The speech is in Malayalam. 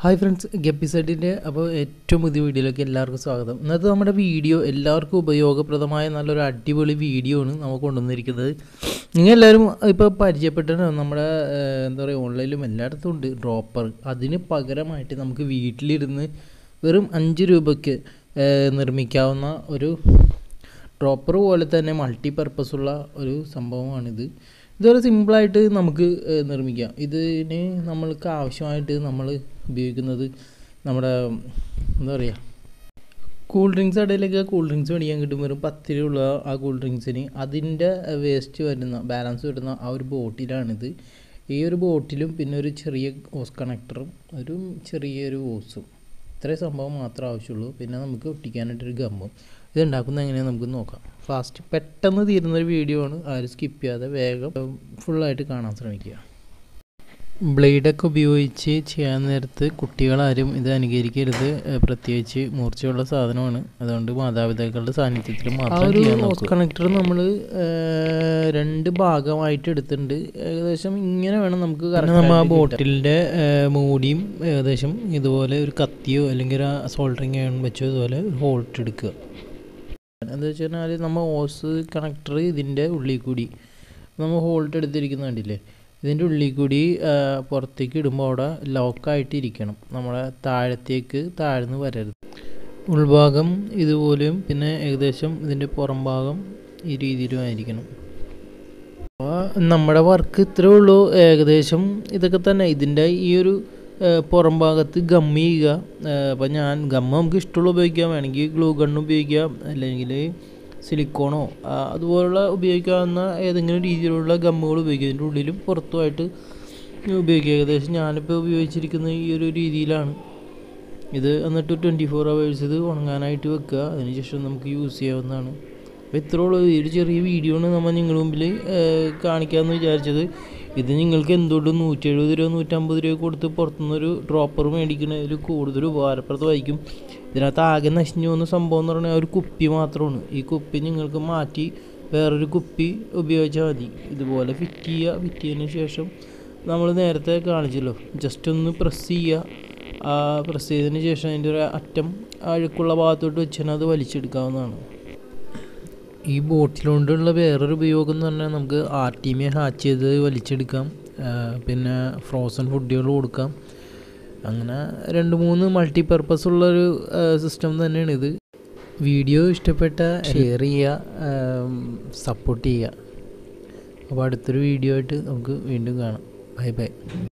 ഹായ് ഫ്രണ്ട്സ് ഗപ്പിസൈഡിൻ്റെ അപ്പോൾ ഏറ്റവും പുതിയ വീഡിയോയിലേക്ക് എല്ലാവർക്കും സ്വാഗതം ഇന്നത്തെ നമ്മുടെ വീഡിയോ എല്ലാവർക്കും ഉപയോഗപ്രദമായ നല്ലൊരു അടിപൊളി വീഡിയോ ആണ് നമുക്ക് കൊണ്ടുവന്നിരിക്കുന്നത് നിങ്ങൾ എല്ലാവരും ഇപ്പോൾ പരിചയപ്പെട്ടിട്ട് നമ്മുടെ ഏഹ്, എന്താ പറയുക ഓൺലൈനിലും എല്ലായിടത്തും ഉണ്ട് ഡ്രോപ്പർ അതിന് പകരമായിട്ട് നമുക്ക് വീട്ടിലിരുന്ന് വെറും അഞ്ച് രൂപയ്ക്ക് ഏഹ്, നിർമ്മിക്കാവുന്ന ഒരു ഡ്രോപ്പർ പോലെ തന്നെ മൾട്ടി പർപ്പസ് ഉള്ള ഒരു സംഭവമാണിത് ഇതൊരു സിമ്പിളായിട്ട് നമുക്ക് ഏഹ്, നിർമ്മിക്കാം ഇതിന് നമ്മൾക്ക് ആവശ്യമായിട്ട് നമ്മൾ ഉപയോഗിക്കുന്നത് നമ്മുടെ എന്താ പറയുക കൂൾ ഡ്രിങ്ക്സ് കടയിലൊക്കെ കൂൾ ഡ്രിങ്ക്സ് മേടിക്കാൻ കിട്ടും വെറും പത്ത് രൂപയുള്ള ആ കൂൾ ഡ്രിങ്ക്സിന് അതിൻ്റെ വേസ്റ്റ് വരുന്ന ബാലൻസ് വരുന്ന ആ ഒരു ബോട്ടിലാണിത് ഈ ഒരു ബോട്ടിലും പിന്നെ ഒരു ചെറിയ ഓസ് കണക്ടറും ഒരു ചെറിയൊരു ഓസും ഇത്രയും സംഭവം മാത്രമേ ആവശ്യമുള്ളൂ പിന്നെ നമുക്ക് ഒട്ടിക്കാനായിട്ടൊരു ഗമ്മും ഇത് ഉണ്ടാക്കുന്നത് എങ്ങനെയാണെന്ന് നമുക്ക് നോക്കാം ഫാസ്റ്റ് പെട്ടെന്ന് തീരുന്നൊരു വീഡിയോ ആണ് ആരും സ്കിപ്പ് ചെയ്യാതെ വേഗം ഫുള്ളായിട്ട് കാണാൻ ശ്രമിക്കുക ബ്ലേഡൊക്കെ ഉപയോഗിച്ച് ചെയ്യാൻ നേരത്ത് കുട്ടികളാരും ഇത് അനുകരിക്കരുത് ഏഹ് പ്രത്യേകിച്ച് മൂർച്ചയുള്ള സാധനമാണ് അതുകൊണ്ട് മാതാപിതാക്കളുടെ സാന്നിധ്യത്തിൽ മാത്രം ചെയ്യാൻ നോക്കുക കണക്ടർ നമ്മൾ രണ്ട് ഭാഗമായിട്ട് എടുത്തിട്ടുണ്ട് ഏകദേശം ഇങ്ങനെ വേണം നമുക്ക് നമ്മൾ ആ ബോട്ടിലിൻ്റെ മൂടിയും ഏകദേശം ഇതുപോലെ ഒരു കത്തിയോ അല്ലെങ്കിൽ ഒരു സോൾഡറിങ് അയൺ വെച്ചോ ഇതുപോലെ ഹോൾട്ട് എടുക്കുക എന്താ വെച്ച് കഴിഞ്ഞാൽ നമ്മൾ ഓസ് കണക്ടർ ഇതിൻ്റെ ഉള്ളിൽ കൂടി നമ്മൾ ഹോൾട്ട് എടുത്തിരിക്കുന്ന കണ്ടില്ലേ ഇതിൻ്റെ ഉള്ളിൽ കൂടി ആ, പുറത്തേക്ക് ഇടുമ്പോൾ അവിടെ ലോക്കായിട്ട് ഇരിക്കണം നമ്മളെ താഴത്തേക്ക് താഴ്ന്ന് വരരുത് ഉൾഭാഗം ഇതുപോലെയും പിന്നെ ഏകദേശം ഇതിൻ്റെ പുറം ഭാഗം ഈ രീതിയിലും ആയിരിക്കണം അപ്പോൾ നമ്മുടെ വർക്ക് ഇത്രേ ഉള്ളൂ ഏകദേശം ഇതൊക്കെ തന്നെ ഇതിൻ്റെ ഈ ഒരു ഏഹ്, പുറം ഭാഗത്ത് ഗമ്മ് ചെയ്യുക അപ്പോൾ ഞാൻ ഗമ്മ് നമുക്ക് ഇഷ്ടമുള്ള ഉപയോഗിക്കാം വേണമെങ്കിൽ ഗ്ലൂ ഗണ്ണ് ഉപയോഗിക്കാം അല്ലെങ്കിൽ സിലിക്കോണോ ആ, അതുപോലുള്ള ഉപയോഗിക്കാവുന്ന ഏതെങ്കിലും രീതിയിലുള്ള ഗമ്മുകൾ ഉപയോഗിക്കുക ഇതിൻ്റെ ഉള്ളിലും പുറത്തുമായിട്ട് ഉപയോഗിക്കുക ഏകദേശം ഞാനിപ്പോൾ ഉപയോഗിച്ചിരിക്കുന്ന ഈ ഒരു രീതിയിലാണ് ഇത് എന്നിട്ട് ട്വൻറ്റി ഫോർ അവേഴ്സ് ഇത് ഉണങ്ങാനായിട്ട് വെക്കുക അതിനുശേഷം നമുക്ക് യൂസ് ചെയ്യാവുന്നതാണ് അപ്പോൾ ഇത്രേ ഉള്ളൂ ഈ ഒരു ചെറിയ വീഡിയോ ആണ് നമ്മൾ നിങ്ങളുടെ മുമ്പിൽ കാണിക്കാമെന്ന് വിചാരിച്ചത് ഇത് നിങ്ങൾക്ക് എന്തുകൊണ്ടും നൂറ്റി എഴുപത് രൂപ നൂറ്റമ്പത് രൂപ കൊടുത്ത് പുറത്തുനിന്നൊരു ഡ്രോപ്പർ മേടിക്കുന്നതിൽ കൂടുതൽ ഉപകാരപ്രദമായിരിക്കും ഇതിനകത്ത് ആകെ നശിഞ്ഞു പോകുന്ന സംഭവം എന്ന് പറഞ്ഞാൽ ഒരു കുപ്പി മാത്രമാണ് ഈ കുപ്പി നിങ്ങൾക്ക് മാറ്റി വേറൊരു കുപ്പി ഉപയോഗിച്ചാൽ മതി ഇതുപോലെ ഫിറ്റ് ചെയ്യുക ഫിറ്റ് ചെയ്തതിന് ശേഷം നമ്മൾ നേരത്തെ കാണിച്ചല്ലോ ജസ്റ്റ് ഒന്ന് പ്രസ് ചെയ്യുക ആ പ്രസ് ചെയ്തതിന് ശേഷം അതിൻ്റെ ഒരു അറ്റം അഴുക്കുള്ള ഭാഗത്തോട്ട് വെച്ചാൽ അത് വലിച്ചെടുക്കാവുന്നതാണ് ഈ ബോട്ടിലുകൊണ്ടുള്ള വേറൊരു ഉപയോഗം എന്ന് പറഞ്ഞാൽ നമുക്ക് ആർട്ടിമിയെ ഹാച്ച് ചെയ്ത് വലിച്ചെടുക്കാം ആ, പിന്നെ ഫ്രോസൺ ഫുഡുകൾ കൊടുക്കാം അങ്ങനെ രണ്ട് മൂന്ന് മൾട്ടി പർപ്പസ് ഉള്ളൊരു സിസ്റ്റം തന്നെയാണ് ഇത് വീഡിയോ ഇഷ്ടപ്പെട്ട ഷെയർ ചെയ്യുക സപ്പോർട്ട് ചെയ്യുക അപ്പോൾ അടുത്തൊരു വീഡിയോ ആയിട്ട് നമുക്ക് വീണ്ടും കാണാം ബൈ ബൈ